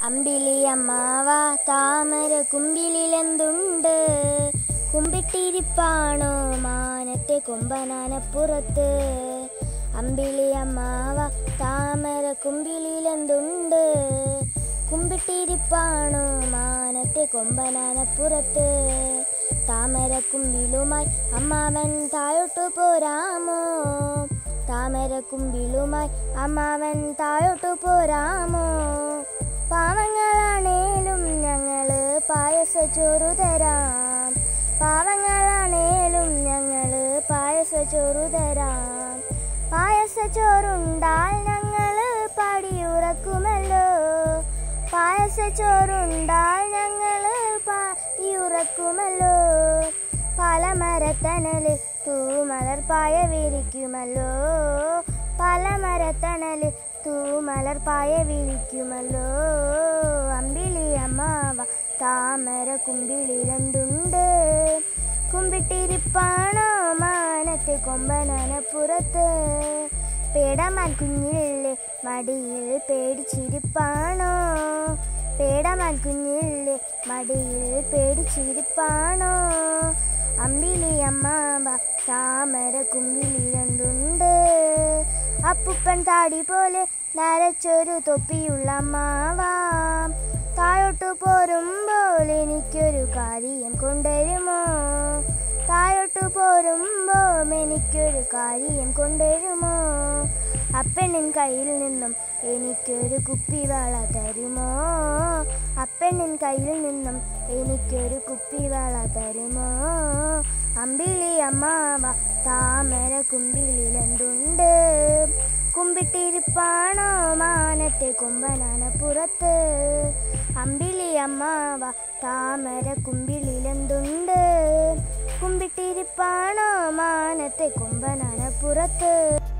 അമ്പിളി അമ്മാവ താമര കുമ്പിളിലെന്തുണ്ട് കുമ്പിട്ടിരിപ്പാണോ മാനത്തെ കൊമ്പനാനപ്പുറത്ത് അമ്പിളി അമ്മാവ താമര കുമ്പിളിലെന്തുണ്ട് കുമ്പിട്ടിരിപ്പാണോ മാനത്തെ കൊമ്പനാനപ്പുറത്ത് താമര കുമ്പിലുമായി അമ്മാവൻ താഴോട്ടു പോരാമോ താമര കുമ്പിലുമായി അമ്മാവൻ താഴോട്ടു പോരാമോ പാവങ്ങളാണേലും ഞങ്ങള് പായസച്ചോറു തരാം പാവങ്ങളാണേലും ഞങ്ങള് പായസച്ചോറു തരാം പായസച്ചോറുണ്ടാൽ ഞങ്ങള് പടിയുറക്കുമല്ലോ പായസച്ചോറുണ്ടാൽ ഞങ്ങള് പാടിയുറക്കുമല്ലോ പലമരത്തണല് തൂമലർ പായ വിരിക്കുമല്ലോ പലമരത്തണല് തൂമലർ പായ വിരിക്കുമല്ലോ അമ്പിളി അമ്മാവ താമര കുമ്പിളിലെന്തുണ്ട് കുമ്പിട്ടിരിപ്പാണോ മാനത്തെ കൊമ്പനപ്പുറത്ത് പേടമാൻ കുഞ്ഞില്ലേ മടിയിൽ പേടിച്ചിരിപ്പാണോ പേടമാൻ കുഞ്ഞില്ലേ മടിയിൽ പേടിച്ചിരിപ്പാണോ അമ്പിളി അമ്മാവ താമര കുമ്പിളിലെന്തുണ്ട് അപ്പുപ്പൻ താടി പോലെ നരച്ചൊരു തൊപ്പിയുള്ള അമ്മാവാം താഴോട്ടു പോരുമ്പോൾ എനിക്കൊരു കാര്യം കൊണ്ടുവരുമോ താഴോട്ടു പോരുമ്പോൾ എനിക്കൊരു കാര്യം കൊണ്ടുവരുമോ അപ്പെണ്ണിൻ കയ്യിൽ നിന്നും എനിക്കൊരു കുപ്പിവള തരുമോ അപ്പെണ്ണിൻ കയ്യിൽ നിന്നും എനിക്കൊരു കുപ്പിവള തരുമോ അമ്പിളി അമ്മാവ താമര കുമ്പിളിലെന്തുണ്ട് കുമ്പിട്ടിരിപ്പാണോ മാനത്തെ കൊമ്പനാനപ്പുറത്ത് അമ്പിളി അമ്മാവ താമര കുമ്പിളിലെന്തുണ്ട് കുമ്പിട്ടിരിപ്പാണോ മാനത്തെ കൊമ്പനാനപ്പുറത്ത്